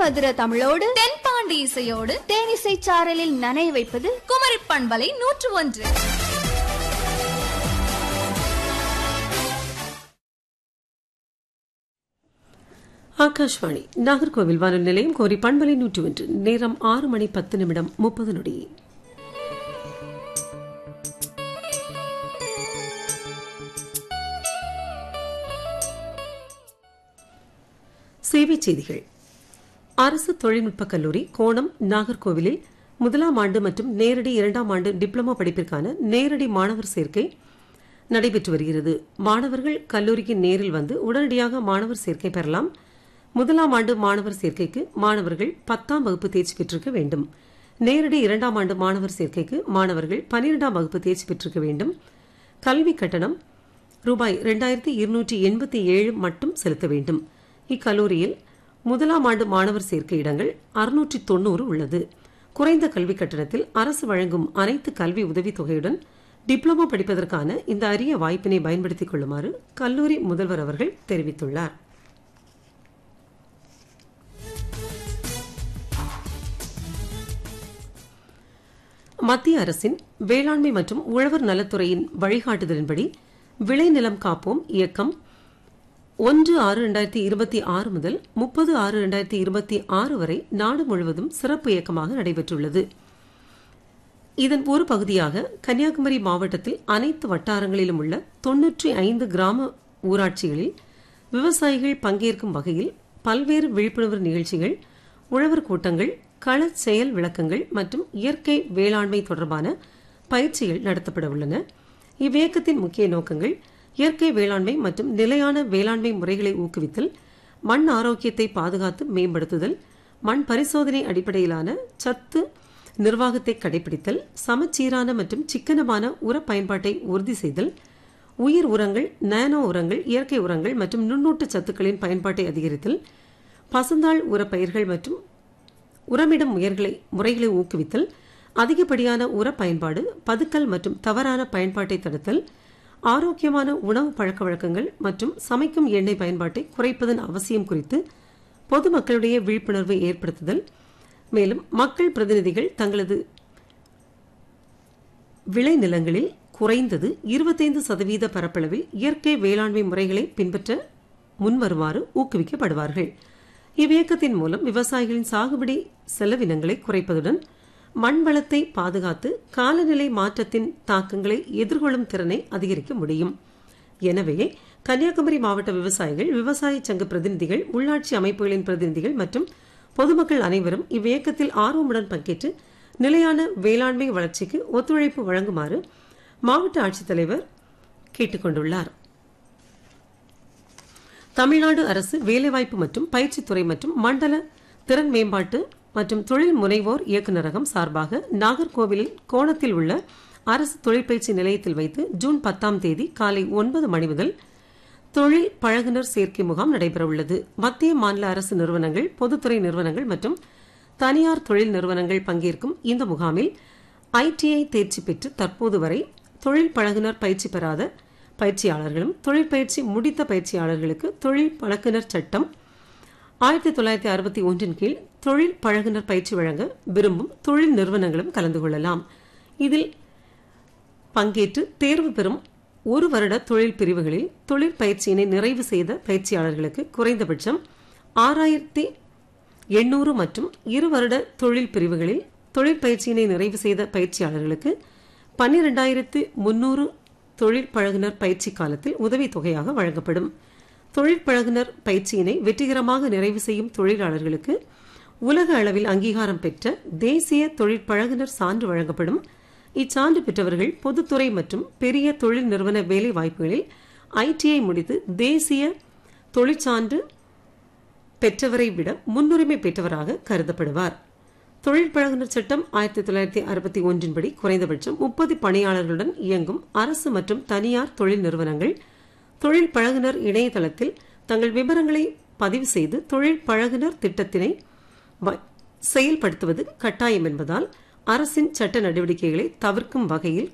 மதுர தமிழோடு தென்பாண்டி இசையோடு தேனிசை சாரலில் நனைய வைப்பது குமரி பண்பலை நூற்று ஒன்று ஆகாஷ்வாணி நாகர்கோவில் வானொலி நிலையம் கோரி பண்பலை நூற்றி ஒன்று நேரம் ஆறு மணி பத்து நிமிடம் முப்பது நொடி சேவைச் செய்திகள் அரசு தொழில்நுட்ப கல்லூரி கோணம் நாகர்கோவிலில் முதலாம் ஆண்டு மற்றும் நேரடி இரண்டாம் ஆண்டு டிப்ளமோ படிப்பிற்கான நேரடி மாணவர் சேர்க்கை நடைபெற்று வருகிறது மாணவர்கள் கல்லூரிக்கு நேரில் வந்து உடனடியாக மாணவர் சேர்க்கை பெறலாம் முதலாம் ஆண்டு மாணவர் சேர்க்கைக்கு மாணவர்கள் பத்தாம் வகுப்பு தேர்ச்சி பெற்றிருக்க வேண்டும் நேரடி இரண்டாம் ஆண்டு மாணவர் சேர்க்கைக்கு மாணவர்கள் பனிரெண்டாம் வகுப்பு தேர்ச்சி பெற்றிருக்க வேண்டும் கல்வி கட்டணம் ரூபாய் இரண்டாயிரத்தி இருநூற்றி எண்பத்தி ஏழு மட்டும் செலுத்த வேண்டும் இக்கல்லூரியில் முதலாம் ஆண்டு மாணவர் சேர்க்கை இடங்கள் அறுநூற்றி தொண்ணூறு உள்ளது குறைந்த கல்வி கட்டணத்தில் அரசு வழங்கும் அனைத்து கல்வி உதவித் தொகையுடன் டிப்ளமோ படிப்பதற்கான இந்த அரிய வாய்ப்பினை பயன்படுத்திக் கொள்ளுமாறு கல்லூரி முதல்வர் அவர்கள் தெரிவித்துள்ளார் மத்திய அரசின் வேளாண்மை மற்றும் உழவர் நலத்துறையின் வழிகாட்டுதலின்படி விளைநிலம் காப்போம் இயக்கம் ஒன்று ஆறு இரண்டாயிரத்தி இருபத்தி ஆறு முதல் முப்பது ஆறு இரண்டாயிரத்தி இருபத்தி ஆறு வரை நாடு முழுவதும் சிறப்பு இயக்கமாக நடைபெற்றுள்ளது இதன் ஒரு பகுதியாக கன்னியாகுமரி மாவட்டத்தில் அனைத்து வட்டாரங்களிலும் உள்ள தொன்னூற்றி ஐந்து கிராம ஊராட்சிகளில் விவசாயிகள் பங்கேற்கும் வகையில் பல்வேறு விழிப்புணர்வு நிகழ்ச்சிகள் உழவர் கூட்டங்கள் கள செயல் விளக்கங்கள் மற்றும் இயற்கை வேளாண்மை தொடர்பான பயிற்சிகள் நடத்தப்பட உள்ளன இவ்வியக்கத்தின் முக்கிய நோக்கங்கள் இயற்கை வேளாண்மை மற்றும் நிலையான வேளாண்மை முறைகளை ஊக்குவித்தல் மண் ஆரோக்கியத்தை பாதுகாத்து மேம்படுத்துதல் மண் பரிசோதனை அடிப்படையிலான சத்து நிர்வாகத்தை கடைபிடித்தல் சமச்சீரான மற்றும் சிக்கனமான உர பயன்பாட்டை உறுதி செய்தல் உயிர் உரங்கள் நானோ உரங்கள் இயற்கை உரங்கள் மற்றும் நுண்ணூட்ட சத்துக்களின் பயன்பாட்டை அதிகரித்தல் பசுந்தாள் உர பயிர்கள் மற்றும் உரமிடும் முயற்களை முறைகளை ஊக்குவித்தல் அதிகப்படியான உர பயன்பாடு பதுக்கல் மற்றும் தவறான பயன்பாட்டை தடுத்தல் ஆரோக்கியமான உணவு பழக்க வழக்கங்கள் மற்றும் சமைக்கும் எண்ணெய் பயன்பாட்டை குறைப்பதன் அவசியம் குறித்து பொதுமக்களிடையே விழிப்புணர்வை ஏற்படுத்துதல் மேலும் மக்கள் பிரதிநிதிகள் தங்களது விளைநிலங்களில் குறைந்தது இருபத்தைந்து சதவீத பரப்பளவில் இயற்கை வேளாண்மை முறைகளை பின்பற்ற முன்வருமாறு ஊக்குவிக்கப்படுவார்கள் இவ்வியக்கத்தின் மூலம் விவசாயிகளின் சாகுபடி செலவினங்களை குறைப்பதுடன் மண் வளத்தை பாதுகாத்து காலநிலை மாற்றத்தின் தாக்கங்களை எதிர்கொள்ளும் திறனை அதிகரிக்க முடியும் எனவே கன்னியாகுமரி மாவட்ட விவசாயிகள் விவசாய சங்க பிரதிநிதிகள் உள்ளாட்சி அமைப்புகளின் பிரதிநிதிகள் மற்றும் பொதுமக்கள் அனைவரும் இவ்வியக்கத்தில் ஆர்வமுடன் பங்கேற்று நிலையான வேளாண்மை வளர்ச்சிக்கு ஒத்துழைப்பு வழங்குமாறு மாவட்ட ஆட்சித்தலைவர் கேட்டுக் கொண்டுள்ளார் தமிழ்நாடு அரசு வேலைவாய்ப்பு மற்றும் பயிற்சித்துறை மற்றும் மண்டல திறன் மேம்பாட்டு மற்றும் தொழில் முனைவோர் இயக்குநரகம் சார்பாக நாகர்கோவிலில் கோணத்தில் உள்ள அரசு தொழிற்பயிற்சி நிலையத்தில் வைத்து ஜூன் பத்தாம் தேதி காலை ஒன்பது மணி முதல் தொழில் பழகுனர் சேர்க்கை முகாம் நடைபெறவுள்ளது மத்திய மாநில அரசு நிறுவனங்கள் பொதுத்துறை நிறுவனங்கள் மற்றும் தனியார் தொழில் நிறுவனங்கள் பங்கேற்கும் இந்த முகாமில் ஐடிஐ தேர்ச்சி பெற்று தற்போது வரை தொழில் பழகுனர் பயிற்சி பெறாத பயிற்சியாளர்களும் தொழிற்பயிற்சி முடித்த பயிற்சியாளர்களுக்கு தொழில் பழக்குனர் சட்டம் ஆயிரத்தி தொள்ளாயிரத்தி அறுபத்தி ஒன்றின் கீழ் தொழில் பழகுனர் பயிற்சி வழங்க விரும்பும் தொழில் நிறுவனங்களும் கலந்து கொள்ளலாம் இதில் பங்கேற்று தேர்வு பெறும் ஒரு வருட தொழில் பிரிவுகளில் தொழில் பயிற்சியினை நிறைவு செய்த பயிற்சியாளர்களுக்கு குறைந்தபட்சம் ஆறாயிரத்தி எண்ணூறு மற்றும் இரு வருட தொழில் பிரிவுகளில் தொழில் பயிற்சியினை நிறைவு செய்த பயிற்சியாளர்களுக்கு பன்னிரெண்டாயிரத்து முன்னூறு தொழில் பழகுனர் பயிற்சி காலத்தில் உதவித்தொகையாக வழங்கப்படும் தொழில் பழகுனர் பயிற்சியினை வெற்றிகரமாக நிறைவு செய்யும் தொழிலாளர்களுக்கு உலக அளவில் அங்கீகாரம் பெற்ற தேசிய தொழிற்பழகுனர் சான்று வழங்கப்படும் இச்சான்று பெற்றவர்கள் பொதுத்துறை மற்றும் பெரிய தொழில் நிறுவன வேலை வாய்ப்புகளில் ஐடிஐ முடித்து தேசிய தொழிற்சான்று பெற்றவரை விட முன்னுரிமை பெற்றவராக கருதப்படுவார் தொழில் பழகுனர் சட்டம் ஆயிரத்தி தொள்ளாயிரத்தி அறுபத்தி ஒன்றின்படி குறைந்தபட்சம் முப்பது பணியாளர்களுடன் இயங்கும் அரசு மற்றும் தனியார் தொழில் நிறுவனங்கள் தொழில் பழகுனர் இணையதளத்தில் தங்கள் விவரங்களை பதிவு செய்து தொழில் பழகுனர் திட்டத்தினை செயல்படுத்துவது கட்டாயம் என்பதால் அரசின் சட்ட நடவடிக்கைகளை தவிர்க்கும் வகையில்